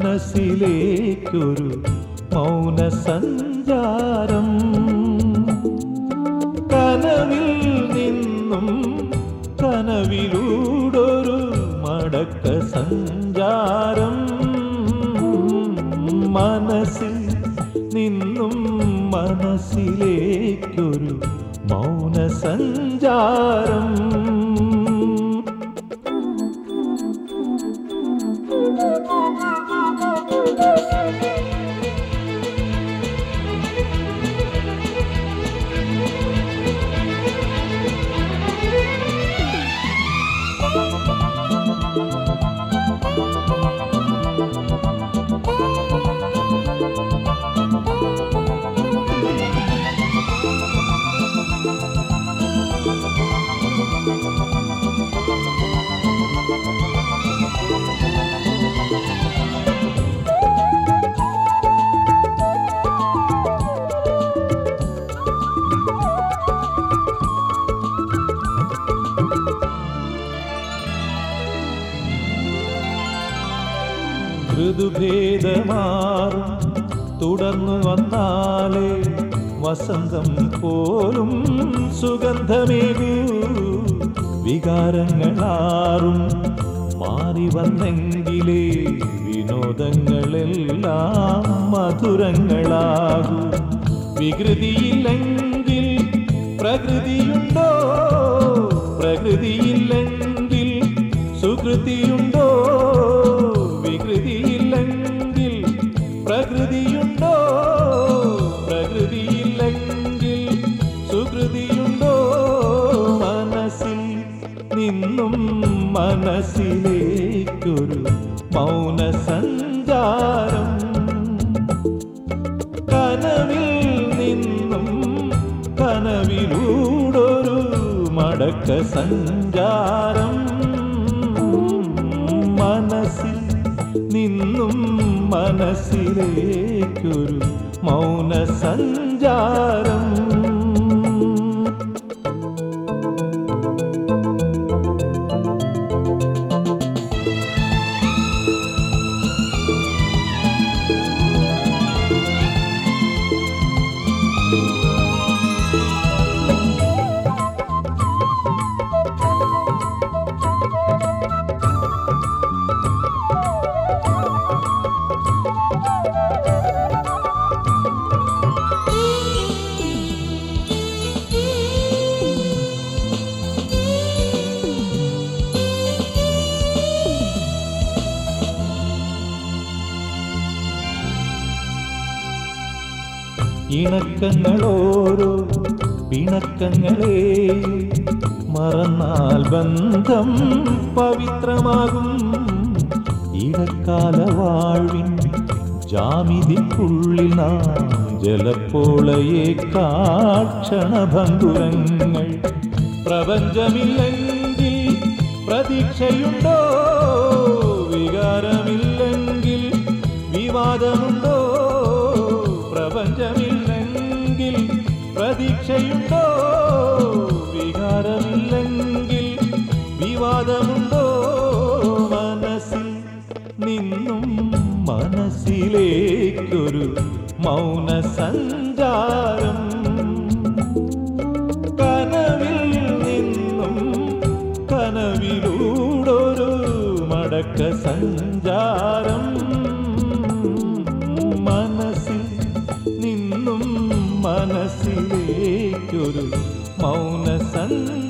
മനസ്സിലേക്കൊരു മൗന സഞ്ചാരം കനവിൽ നിന്നും കനവിലൂടൊരു മടക്ക സഞ്ചാരം മനസ്സിൽ നിന്നും മനസ്സിലേക്കൊരു മൗന സഞ്ചാരം ഋതുഭേദമാറും തുടർന്നു വന്നാലേ വസന്തം പോലും സുഗന്ധമേകൂ വികാരങ്ങളാറും മാറി വന്നെങ്കിലേ വിനോദങ്ങളെല്ലാം മധുരങ്ങളാകൂ വികൃതിയില്ലെങ്കിൽ പ്രകൃതിയുണ്ടോ പ്രകൃതിയില്ലെങ്കിൽ സുകൃതിയുണ്ടോ വികൃതിയില്ലെങ്കിൽ പ്രകൃതിയുണ്ടോ പ്രകൃതിയില്ലെങ്കിൽ സുകൃതിയുണ്ടോ മനസ്സിൽ നിന്നും മനസ്സിലേക്കൊരു മൗന സഞ്ചാരം കനവിൽ നിന്നും കനവിലൂടൊരു മടക്ക സഞ്ചാരം മനസ്സിൽ നിന്നും മനസ്സിലേക്കൊരു മൗന സഞ്ചാരം ഇണക്കങ്ങളോരോ പിണക്കങ്ങളെ മറന്നാൽ ബന്ധം പവിത്രമാകും ഇടക്കാല വാഴ്വിൻ ജാമിതിക്കുള്ളിൽ നാം ജലപ്പോളയെ കാക്ഷണഭങ്കുരങ്ങൾ പ്രപഞ്ചമില്ലെങ്കിൽ പ്രതീക്ഷയുണ്ടോ വികാരമില്ലെങ്കിൽ വിവാദമുണ്ടോ പ്രപഞ്ചമില്ലെങ്കിൽ പ്രതീക്ഷയുണ്ടോ വികാരമില്ലെങ്കിൽ വിവാദമുണ്ടോ മനസ്സിൽ നിന്നും മനസ്സിലേക്കൊരു മൗന സഞ്ചാരം കനവിൽ നിന്നും കനവിലൂടൊരു മടക്ക സഞ്ചാരം മനസ്സിൽ നിന്നും മനസ്സിലേക്കൊരു മൗന സഞ്ചാരം